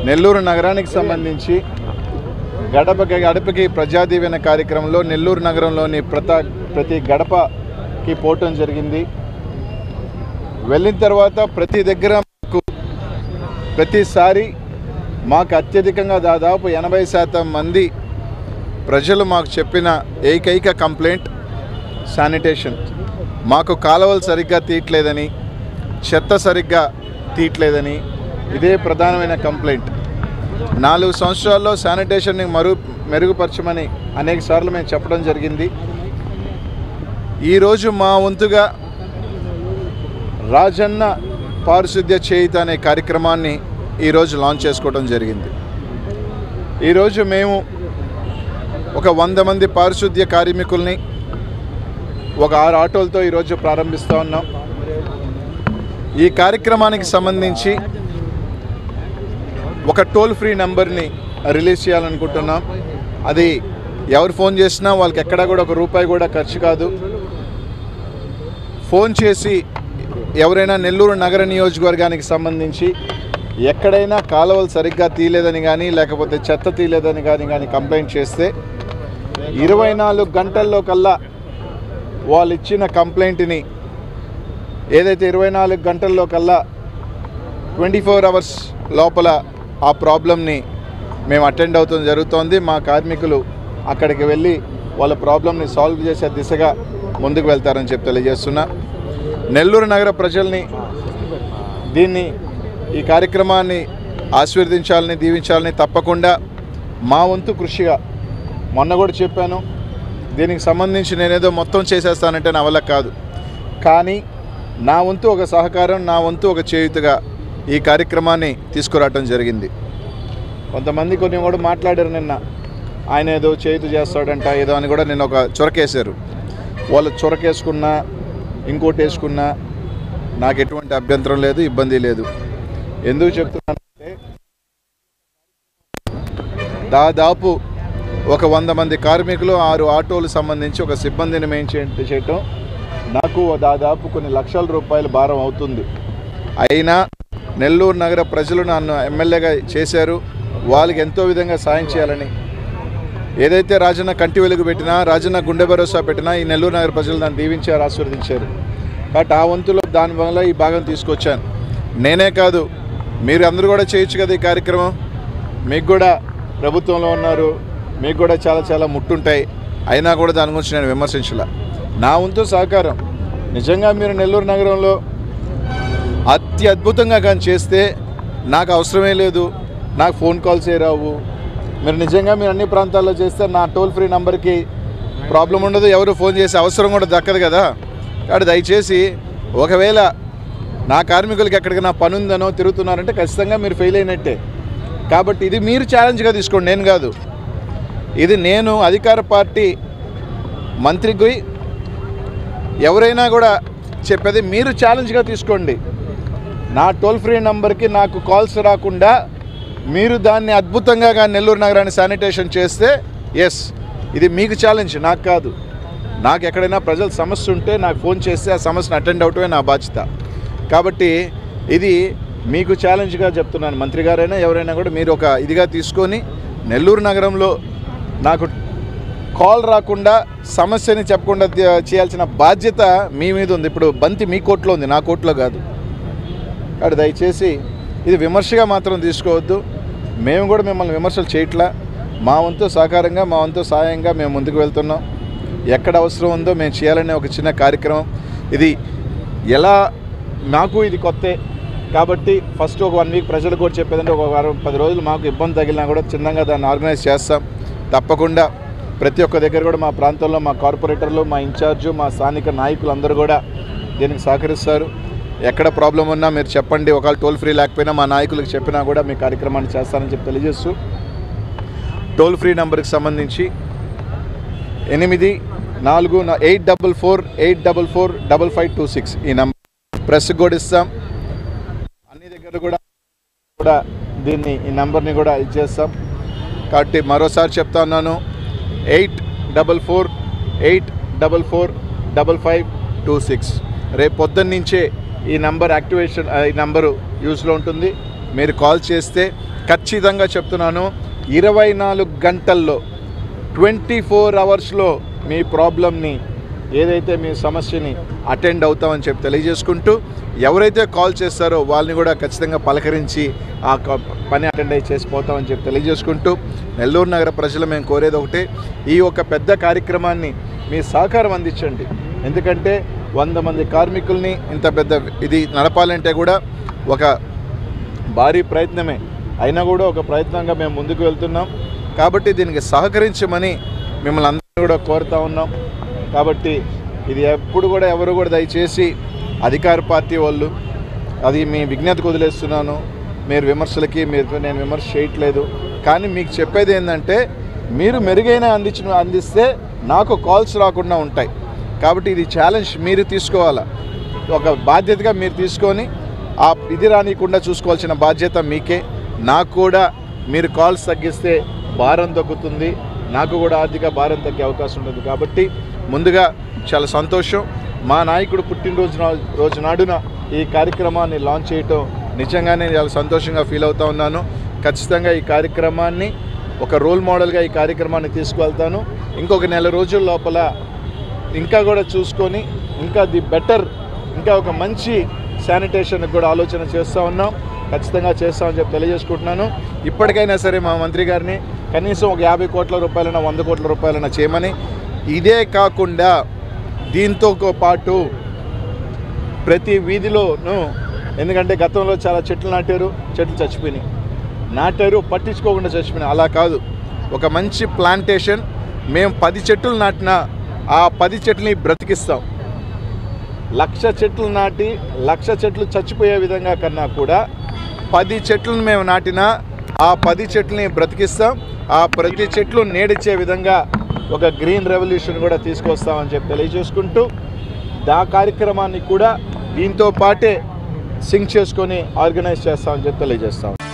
నెల్లూరు నగరానికి సంబంధించి గడపకి గడపకి ప్రజాదీవెన కార్యక్రమంలో నెల్లూరు నగరంలోని ప్రత ప్రతి గడపకి పోవటం జరిగింది వెళ్ళిన తర్వాత ప్రతి దగ్గర మాకు ప్రతిసారి మాకు అత్యధికంగా దాదాపు ఎనభై శాతం మంది ప్రజలు మాకు చెప్పిన ఏకైక కంప్లైంట్ శానిటేషన్ మాకు కాలువలు సరిగ్గా తీయట్లేదని చెత్త సరిగ్గా తీయట్లేదని ఇదే ప్రధానమైన కంప్లైంట్ నాలుగు సంవత్సరాల్లో శానిటేషన్ని మరు మెరుగుపరచమని అనేక సార్లు మేము చెప్పడం జరిగింది ఈరోజు మా వంతుగా రాజన్న పారిశుద్ధ్య చేయిత అనే కార్యక్రమాన్ని ఈరోజు లాంచ్ చేసుకోవడం జరిగింది ఈరోజు మేము ఒక వంద మంది పారిశుద్ధ్య కార్మికుల్ని ఒక ఆరు ఆటోలతో ఈరోజు ప్రారంభిస్తూ ఉన్నాం ఈ కార్యక్రమానికి సంబంధించి ఒక టోల్ ఫ్రీ నెంబర్ని రిలీజ్ చేయాలనుకుంటున్నాం అది ఎవరు ఫోన్ చేసినా వాళ్ళకి ఎక్కడా కూడా ఒక రూపాయి కూడా ఖర్చు కాదు ఫోన్ చేసి ఎవరైనా నెల్లూరు నగర నియోజకవర్గానికి సంబంధించి ఎక్కడైనా కాలువలు సరిగ్గా తీయలేదని కానీ లేకపోతే చెత్త తీయలేదని కానీ కానీ కంప్లైంట్ చేస్తే ఇరవై నాలుగు గంటల్లో కల్లా వాళ్ళు ఇచ్చిన కంప్లైంట్ని ఏదైతే ఇరవై నాలుగు గంటల్లో కల్లా ట్వంటీ ఫోర్ అవర్స్ లోపల ఆ ప్రాబ్లమ్ని మేము అటెండ్ అవుతుంది జరుగుతోంది మా కార్మికులు అక్కడికి వెళ్ళి వాళ్ళ ప్రాబ్లమ్ని సాల్వ్ చేసే దిశగా ముందుకు వెళ్తారని చెప్పి తెలియజేస్తున్నా నెల్లూరు నగర ప్రజల్ని దీన్ని ఈ కార్యక్రమాన్ని ఆశీర్వదించాలని దీవించాలని తప్పకుండా మా వంతు కృషిగా మొన్న కూడా చెప్పాను దీనికి సంబంధించి నేనేదో మొత్తం చేసేస్తానంటే నా వల్ల కాదు కానీ నా వంతు ఒక సహకారం నా వంతు ఒక చేయుతుగా ఈ కార్యక్రమాన్ని తీసుకురావటం జరిగింది కొంతమంది కొన్ని కూడా మాట్లాడారు నిన్న ఆయన ఏదో చేయుతు చేస్తాడంట ఏదో అని కూడా నిన్న ఒక చొరకేశారు వాళ్ళు చొరకేసుకున్నా ఇంకోటి వేసుకున్నా నాకు ఎటువంటి అభ్యంతరం లేదు ఇబ్బంది లేదు ఎందుకు చెప్తున్నానంటే దాదాపు ఒక వంద మంది కార్మికులు ఆరు ఆటోలు సంబంధించి ఒక సిబ్బందిని మేము చే- చేయటం నాకు దాదాపు కొన్ని లక్షల రూపాయల భారం అవుతుంది అయినా నెల్లూరు నగర ప్రజలు నన్ను ఎమ్మెల్యేగా చేశారు వాళ్ళకి ఎంతో విధంగా సాయం చేయాలని ఏదైతే రాజన్న కంటి వెలుగు పెట్టినా రాజన్న గుండె భరోసా పెట్టినా ఈ నెల్లూరు నగర ప్రజలు దాన్ని దీవించారు ఆశీర్వదించారు కాబట్టి ఆ వంతులో దానివల్ల ఈ భాగం తీసుకొచ్చాను నేనే కాదు మీరు అందరూ కూడా చేయొచ్చు కదా ఈ కార్యక్రమం మీకు కూడా ప్రభుత్వంలో ఉన్నారు మీకు కూడా చాలా చాలా ముట్టుంటాయి అయినా కూడా దాని గురించి నేను విమర్శించలే నా వంతు సహకారం నిజంగా మీరు నెల్లూరు నగరంలో అతి అద్భుతంగా కానీ చేస్తే నాకు అవసరమే లేదు నాకు ఫోన్ కాల్స్ ఏ రావు మీరు నిజంగా మీరు అన్ని ప్రాంతాల్లో చేస్తే నా టోల్ ఫ్రీ నంబర్కి ప్రాబ్లం ఉండదు ఎవరు ఫోన్ చేసే అవసరం కూడా దక్కదు కదా కాబట్టి దయచేసి ఒకవేళ నా కార్మికులకి ఎక్కడికైనా పని ఉందనో తిరుగుతున్నారంటే ఖచ్చితంగా మీరు ఫెయిల్ అయినట్టే కాబట్టి ఇది మీరు ఛాలెంజ్గా తీసుకోండి నేను కాదు ఇది నేను అధికార పార్టీ మంత్రికి ఎవరైనా కూడా చెప్పేది మీరు ఛాలెంజ్గా తీసుకోండి నా టోల్ ఫ్రీ నంబర్కి నాకు కాల్స్ రాకుండా మీరు దాన్ని అద్భుతంగా కానీ నెల్లూరు నగరాన్ని శానిటేషన్ చేస్తే ఎస్ ఇది మీకు ఛాలెంజ్ నాకు కాదు నాకు ఎక్కడైనా ప్రజల సమస్య ఉంటే నాకు ఫోన్ చేస్తే ఆ సమస్యను అటెండ్ అవటమే నా బాధ్యత కాబట్టి ఇది మీకు ఛాలెంజ్గా చెప్తున్నాను మంత్రి గారైనా ఎవరైనా కూడా మీరు ఒక ఇదిగా తీసుకొని నెల్లూరు నగరంలో నాకు కాల్ రాకుండా సమస్యని చెప్పకుండా తే- చేయాల్సిన బాధ్యత మీ మీద ఉంది ఇప్పుడు బంతి మీ కోర్టులో ఉంది నా కోర్టులో కాదు కాబట్టి దయచేసి ఇది విమర్శగా మాత్రం తీసుకోవద్దు మేము కూడా మిమ్మల్ని విమర్శలు చేయట్లా మా వంతు సహకారంగా మా వంతు సాయంగా మేము ముందుకు వెళ్తున్నాం ఎక్కడ అవసరం ఉందో మేము చేయాలనే ఒక చిన్న కార్యక్రమం ఇది ఎలా మాకు ఇది కొత్తే కాబట్టి ఫస్ట్ ఒక వన్ వీక్ ప్రజలకు కూడా చెప్పేదంటే ఒక వారం పది రోజులు మాకు ఇబ్బంది తగిలినా కూడా చిన్నగా దాన్ని ఆర్గనైజ్ చేస్తాం తప్పకుండా ప్రతి ఒక్క దగ్గర కూడా మా ప్రాంతంలో మా కార్పొరేటర్లు మా ఇన్ఛార్జు మా స్థానిక నాయకులు అందరూ కూడా దీనికి సహకరిస్తారు ఎక్కడ ప్రాబ్లం ఉన్నా మీరు చెప్పండి ఒకవేళ టోల్ ఫ్రీ లేకపోయినా మా నాయకులకు చెప్పినా కూడా మీ కార్యక్రమాన్ని చేస్తానని చెప్పి తెలియజేస్తూ టోల్ ఫ్రీ నెంబర్కి సంబంధించి ఎనిమిది నాలుగు eight double four eight double four double five two six ఈ నెంబర్ ప్రెస్కి కూడా ఇస్తాం అన్ని దగ్గర కూడా కూడా దీన్ని ఈ నెంబర్ని కూడా ఇచ్చేస్తాం కాబట్టి మరోసారి చెప్తా ఉన్నాను eight double four eight double four double five two six రేపు పొద్దున్న నుంచే ఈ నంబర్ యాక్టివేషన్ ఈ నంబరు యూస్లో ఉంటుంది మీరు కాల్ చేస్తే ఖచ్చితంగా చెప్తున్నాను ఇరవై నాలుగు గంటల్లో ట్వంటీ ఫోర్ అవర్స్లో మీ ప్రాబ్లమ్ని ఏదైతే మీ సమస్యని అటెండ్ అవుతామని చెప్పి తెలియజేసుకుంటూ ఎవరైతే కాల్ చేస్తారో వాళ్ళని కూడా ఖచ్చితంగా పలకరించి ఆ క- పని అటెండ్ అయ్యి చేసిపోతామని చెప్పి తెలియజేసుకుంటూ నెల్లూరు నగర ప్రజలు మేము కోరేది ఒకటే ఈ ఒక పెద్ద కార్యక్రమాన్ని మీ సహకారం అందించండి ఎందుకంటే వంద మంది కార్మికుల్ని ఇంత పెద్ద ఇది నడపాలంటే కూడా ఒక భారీ ప్రయత్నమే అయినా కూడా ఒక ప్రయత్నంగా మేము ముందుకు వెళ్తున్నాం కాబట్టి దీనికి సహకరించమని మిమ్మల్ని అందరినీ కూడా కోరుతా ఉన్నాం కాబట్టి ఇది ఎప్పుడు కూడా ఎవరు కూడా దయచేసి అధికార పార్టీ వాళ్ళు అది మీ విజ్ఞతకు వదిలేస్తున్నాను మీరు విమర్శలకి మీరు నేను విమర్శ చేయట్లేదు కానీ మీకు చెప్పేది ఏంటంటే మీరు మెరుగైన అందించిన అందిస్తే నాకు కాల్స్ రాకుండా ఉంటాయి కాబట్టి ఇది ఛాలెంజ్ మీరు తీసుకోవాలా ఒక బాధ్యతగా మీరు తీసుకొని ఆ ఇది రానియకుండా చూసుకోవాల్సిన బాధ్యత మీకే నాకు కూడా మీరు కాల్స్ తగ్గిస్తే భారం తగ్గుతుంది నాకు కూడా ఆర్థిక భారం తగ్గే అవకాశం ఉంటుంది కాబట్టి ముందుగా చాలా సంతోషం మా నాయకుడు పుట్టినరోజు నా- రోజు నాడున ఈ కార్యక్రమాన్ని లాంచ్ చేయటం నిజంగానే చాలా సంతోషంగా ఫీల్ అవుతా ఉన్నాను ఖచ్చితంగా ఈ కార్యక్రమాన్ని ఒక రోల్ మోడల్గా ఈ కార్యక్రమాన్ని తీసుకువెళ్తాను ఇంకొక నెల రోజుల లోపల ఇంకా కూడా చూసుకొని ఇంకా ది బెటర్ ఇంకా ఒక మంచి శానిటేషన్ కూడా ఆలోచన చేస్తూ ఉన్నాం ఖచ్చితంగా చేస్తామని చెప్పి తెలియజేసుకుంటున్నాను ఇప్పటికైనా సరే మా మంత్రి గారిని కనీసం ఒక యాభై కోట్ల రూపాయలైనా వంద కోట్ల రూపాయలైనా చేయమని ఇదే కాకుండా దీంతో పాటు ప్రతి వీధిలోనూ ఎందుకంటే గతంలో చాలా చెట్లు నాటారు చెట్లు చచ్చిపోయినాయి నాటారు పట్టించుకోకుండా చచ్చిపోయినాయి అలా కాదు ఒక మంచి ప్లాంటేషన్ మేము పది చెట్లు నాటినా ఆ పది చెట్లని బ్రతికిస్తాం లక్ష చెట్లు నాటి లక్ష చెట్లు చచ్చిపోయే విధంగా కన్నా కూడా పది చెట్లను మేము నాటినా ఆ పది చెట్లని బ్రతికిస్తాం ఆ ప్రతి చెట్లు నేడిచ్చే విధంగా ఒక గ్రీన్ రెవల్యూషన్ కూడా తీసుకొస్తామని చెప్పి తెలియజేసుకుంటూ దా కార్యక్రమాన్ని కూడా దీంతో పాటే సింక్ చేసుకొని ఆర్గనైజ్ చేస్తామని చెప్పి తెలియజేస్తాం